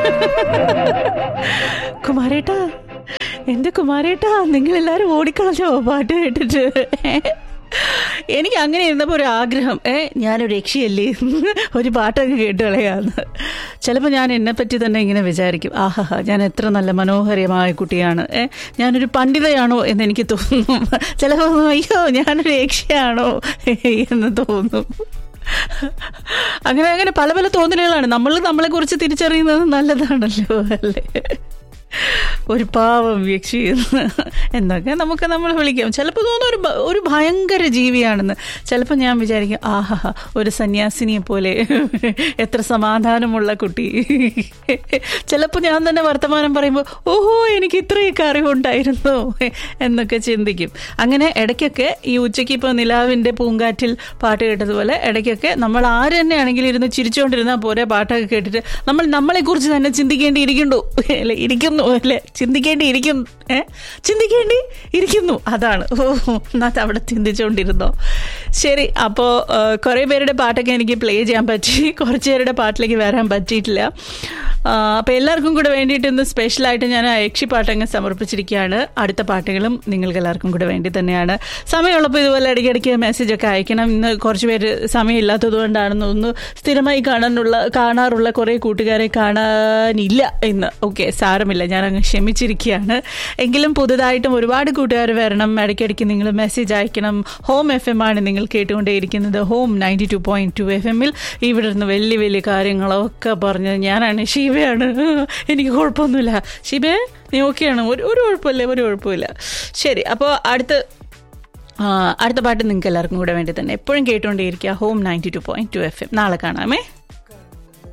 കുമാരേട്ടാ എന്റെ കുമാരേട്ടാ നിങ്ങൾ എല്ലാരും ഓടിക്കളഞ്ഞോ പാട്ട് കേട്ടിട്ട് എനിക്ക് അങ്ങനെ ഇരുന്നപ്പോൾ ഒരു ആഗ്രഹം ഏ ഞാനൊരു രക്ഷയല്ലേ ഒരു പാട്ടൊക്കെ കേട്ട് കളയാന്ന് ചിലപ്പോൾ ഞാൻ എന്നെപ്പറ്റി തന്നെ ഇങ്ങനെ വിചാരിക്കും ആഹാ ഞാൻ എത്ര നല്ല മനോഹരമായ കുട്ടിയാണ് ഏ ഞാനൊരു പണ്ഡിതയാണോ എന്ന് എനിക്ക് തോന്നും ചിലപ്പോൾ അയ്യോ ഞാനൊരു രക്ഷയാണോ എന്ന് തോന്നും അങ്ങനെ അങ്ങനെ പല പല തോന്നലുകളാണ് നമ്മൾ നമ്മളെ കുറിച്ച് തിരിച്ചറിയുന്നത് നല്ലതാണല്ലോ അല്ലേ ഒരു പാവം വ്യക്തി എന്നൊക്കെ നമുക്ക് നമ്മൾ വിളിക്കാം ചിലപ്പോൾ തോന്നും ഒരു ഭ- ഒരു ഭയങ്കര ജീവിയാണെന്ന് ചിലപ്പോൾ ഞാൻ വിചാരിക്കും ആഹാ ഒരു സന്യാസിനിയെ പോലെ എത്ര സമാധാനമുള്ള കുട്ടി ചിലപ്പോൾ ഞാൻ തന്നെ വർത്തമാനം പറയുമ്പോൾ ഓഹോ എനിക്ക് ഇത്രയൊക്കെ അറിവുണ്ടായിരുന്നു എന്നൊക്കെ ചിന്തിക്കും അങ്ങനെ ഇടയ്ക്കൊക്കെ ഈ ഉച്ചയ്ക്ക് ഇപ്പോൾ നിലാവിൻ്റെ പൂങ്കാറ്റിൽ പാട്ട് കേട്ടതുപോലെ ഇടയ്ക്കൊക്കെ നമ്മൾ ആര് തന്നെയാണെങ്കിലും ഇരുന്ന് ചിരിച്ചുകൊണ്ടിരുന്നാൽ പോരെ പാട്ടൊക്കെ കേട്ടിട്ട് നമ്മൾ നമ്മളെക്കുറിച്ച് തന്നെ ചിന്തിക്കേണ്ടിയിരിക്കുന്നു അല്ലെ ഇരിക്കുന്നു അല്ലെ ചിന്തിക്കേണ്ടി ഇരിക്കും ഏ ചിന്തിക്കേണ്ടി ഇരിക്കുന്നു അതാണ് ഓ അത് അവിടെ ചിന്തിച്ചുകൊണ്ടിരുന്നോ ശരി അപ്പോൾ കുറേ പേരുടെ പാട്ടൊക്കെ എനിക്ക് പ്ലേ ചെയ്യാൻ പറ്റി കുറച്ച് പേരുടെ പാട്ടിലേക്ക് വരാൻ പറ്റിയിട്ടില്ല അപ്പോൾ എല്ലാവർക്കും കൂടെ വേണ്ടിയിട്ട് ഇന്ന് സ്പെഷ്യലായിട്ട് ഞാൻ ആ യക്ഷി പാട്ടങ്ങ് സമർപ്പിച്ചിരിക്കുകയാണ് അടുത്ത പാട്ടുകളും നിങ്ങൾക്ക് എല്ലാവർക്കും കൂടെ വേണ്ടി തന്നെയാണ് സമയമുള്ളപ്പോൾ ഇതുപോലെ ഇടയ്ക്കിടയ്ക്ക് മെസ്സേജൊക്കെ അയക്കണം ഇന്ന് കുറച്ച് പേര് സമയമില്ലാത്തത് കൊണ്ടാണെന്ന് തോന്നുന്നു സ്ഥിരമായി കാണാനുള്ള കാണാറുള്ള കുറേ കൂട്ടുകാരെ കാണാനില്ല ഇന്ന് ഓക്കെ സാരമില്ല ഞാൻ അങ്ങ് ക്ഷമിച്ചിരിക്കുകയാണ് എങ്കിലും പുതുതായിട്ടും ഒരുപാട് കൂട്ടുകാർ വരണം ഇടയ്ക്കിടയ്ക്ക് നിങ്ങൾ മെസ്സേജ് അയക്കണം ഹോം എഫ് എം ആണ് നിങ്ങൾ കേട്ടുകൊണ്ടേയിരിക്കുന്നത് home ninety two point two F എമ്മിൽ ഇവിടെ നിന്ന് വലിയ വലിയ കാര്യങ്ങളൊക്കെ പറഞ്ഞ് ഞാനാണ് ഷീബയാണ് എനിക്ക് കുഴപ്പമൊന്നുമില്ല ഷീബേ നീ ഓക്കെയാണ് ഒരു ഒരു കുഴപ്പമില്ല ഒരു കുഴപ്പമില്ല ശരി അപ്പോൾ അടുത്ത ആ, അടുത്ത പാട്ട് നിങ്ങൾക്ക് എല്ലാവർക്കും കൂടെ വേണ്ടി തന്നെ എപ്പോഴും കേട്ടുകൊണ്ടേയിരിക്കുക home ninety two point two F M നാളെ കാണാമേ